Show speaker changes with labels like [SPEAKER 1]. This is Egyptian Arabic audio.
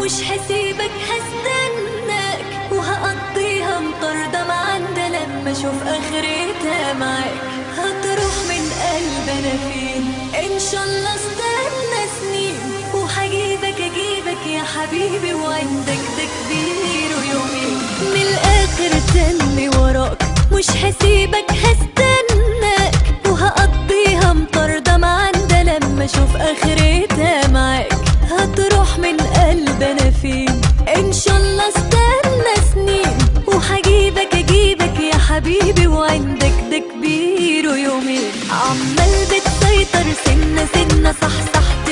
[SPEAKER 1] مش هسيبك هستناك وهقضيها مطاردة معاندة لما اشوف اخرتها معاك هتروح من قلب انا فين ان شاء الله استنى سنين وهجيبك اجيبك يا حبيبي وعندك ده كبير ويومين من الاخر تاني وراك مش هسيبك هستناك وهقضيها مطاردة معاندة لما اشوف اخرتها معاك هتروح من قلب انا فين ان شاء الله استنى سنين وهجيبك اجيبك يا حبيبي وعندك ده كبير ويومين عمال بتسيطر سنة سنة صح صح